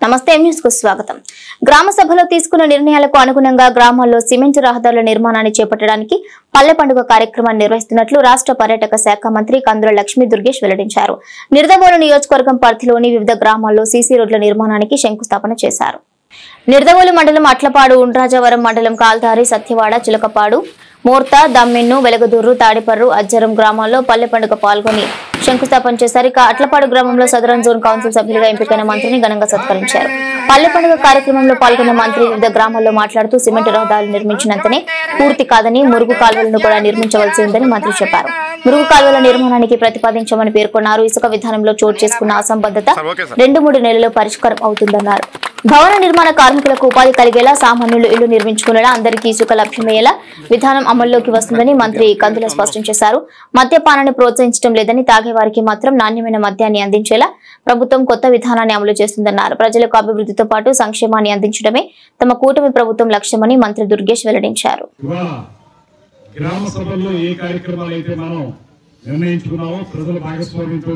నమస్తే న్యూస్ కు స్వాగతం గ్రామ సభలో తీసుకున్న నిర్ణయాలకు అనుగుణంగా గ్రామాల్లో సిమెంట్ రహదారుల నిర్మాణాన్ని చేపట్టడానికి పల్లె పండుగ కార్యక్రమాన్ని నిర్వహిస్తున్నట్లు రాష్ట్ర పర్యాటక శాఖ మంత్రి కందుల లక్ష్మీ దుర్గేష్ వెల్లడించారు నిర్దవోలు నియోజకవర్గం పరిధిలోని వివిధ గ్రామాల్లో సీసీ రోడ్ల నిర్మాణానికి శంకుస్థాపన చేశారు నిర్దవోలు మండలం అట్లపాడు ఉండ్రాజవరం మండలం కాల్దారి సత్యవాడ చిలకపాడు మోర్త దమ్మిన్ను వెలగదూరు తాడిపర్రు అజ్జరం గ్రామాల్లో పల్లె పండుగ పాల్గొని శంకుస్థాపన చేశారు ఇక అట్లపాడు గ్రామంలో సదరన్ జోన్ కౌన్సిల్ సభ్యులుగా ఎంపికైన మంత్రిని ఘనంగా సత్కరించారు పల్లె పండుగ కార్యక్రమంలో పాల్గొన్న మంత్రి వివిధ గ్రామాల్లో మాట్లాడుతూ సిమెంట్ రహదారులు నిర్మించినంతనే పూర్తి కాదని మురుగు కాలువలను కూడా నిర్మించవలసి ఉందని మంత్రి చెప్పారు మురుగు కాలువల నిర్మాణానికి ప్రతిపాదించమని పేర్కొన్నారు ఇసుక విధానంలో చోటు చేసుకున్న అసంబద్ధత రెండు మూడు నెలల్లో పరిష్కారం అవుతుందన్నారు భవన నిర్మాణ కార్మికులకు ఉపాధి కలిగేలా సామాన్యులు ఇల్లు నిర్మించుకునేలా అందరికీ ఇసుక లభ్యమయ్యేలా విధానం అమల్లోకి వస్తుందని మంత్రి కందుల స్పష్టం చేశారు మద్యపానాన్ని ప్రోత్సహించడం లేదని తాగేవారికి మాత్రం నాణ్యమైన మద్యాన్ని అందించేలా ప్రభుత్వం కొత్త విధానాన్ని అమలు చేస్తుందన్నారు ప్రజలకు అభివృద్ధితో పాటు సంక్షేమాన్ని అందించడమే తమ కూటమి ప్రభుత్వం లక్ష్యమని మంత్రి దుర్గేష్ వెల్లడించారు ఇవాళ గ్రామ సభల్లో ఏ కార్యక్రమాలు అయితే మనం నిర్ణయించుకున్నామో ప్రజల భాగస్వామ్యంతో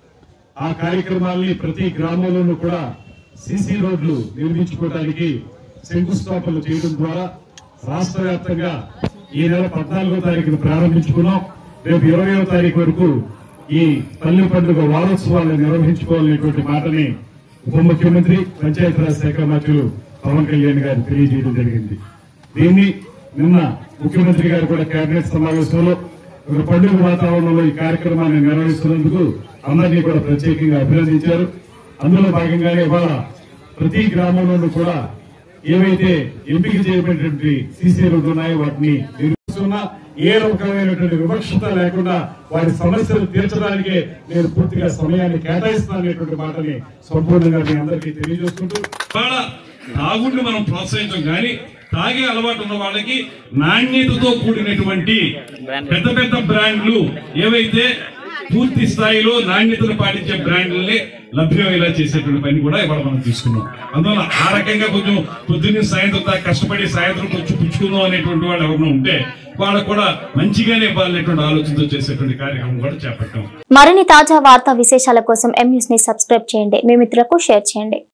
ఆ కార్యక్రమాల్ని ప్రతి గ్రామంలోనూ కూడా సీసీ రోడ్లు నిర్మించుకోవడానికి శంకుస్థాపనలు చేయడం ద్వారా రాష్ట్ర వ్యాప్తంగా ఈ నెల పద్నాలుగో తారీఖున ప్రారంభించుకున్నాం రేపు ఇరవయో తారీఖు వరకు ఈ పల్లె పండుగ వారోత్సవాలను నిర్వహించుకోవాలనేటువంటి మాటని ఉప ముఖ్యమంత్రి పంచాయతీరాజ్ శాఖ మంత్రులు పవన్ కళ్యాణ్ గారు తెలియజేయడం జరిగింది దీన్ని నిన్న ముఖ్యమంత్రి గారు కూడా కేబినెట్ సమావేశంలో ఒక పండుగ వాతావరణంలో ఈ కార్యక్రమాన్ని నిర్వహిస్తున్నందుకు అందరినీ కూడా ప్రత్యేకంగా అభినందించారు అందులో భాగంగానే ఇవాళ ప్రతి గ్రామంలోనూ కూడా ఏవైతే ఎంపిక చేయబడినటువంటి సీసీ రోడ్లు ఉన్నాయో వాటిని నిర్మిస్తున్నా ఏ రకమైనటువంటి వివక్షత లేకుండా వారి సమస్యలు తీర్చడానికే నేను పూర్తిగా సమయాన్ని కేటాయిస్తాననేటువంటి మాటని సంపూర్ణంగా మీ అందరికీ తెలియజేసుకుంటూ ఇవాళ తాగుడిని మనం ప్రోత్సహించం కానీ తాగే అలవాటు ఉన్న వాళ్ళకి నాణ్యతతో కూడినటువంటి పెద్ద పెద్ద బ్రాండ్లు ఏవైతే పూర్తి స్థాయిలో నాణ్యతను పాటించే బ్రాండ్లని లభ్యమయ్యేలా చేసేటువంటి పని కూడా ఇవాళ మనం తీసుకున్నాం అందువల్ల ఆ రకంగా కొంచెం పొద్దున్నే సాయంత్రం దాకా కష్టపడి సాయంత్రం కొంచెం పుచ్చుకుందాం అనేటువంటి వాళ్ళు ఎవరైనా ఉంటే వాళ్ళకు కూడా మంచిగానే ఇవ్వాలనేటువంటి ఆలోచనతో చేసేటువంటి కార్యక్రమం కూడా చేపట్టాం మరిన్ని తాజా వార్తా విశేషాల కోసం ఎం న్యూస్ ని సబ్స్క్రైబ్ చేయండి మీ మిత్రులకు షేర్ చేయండి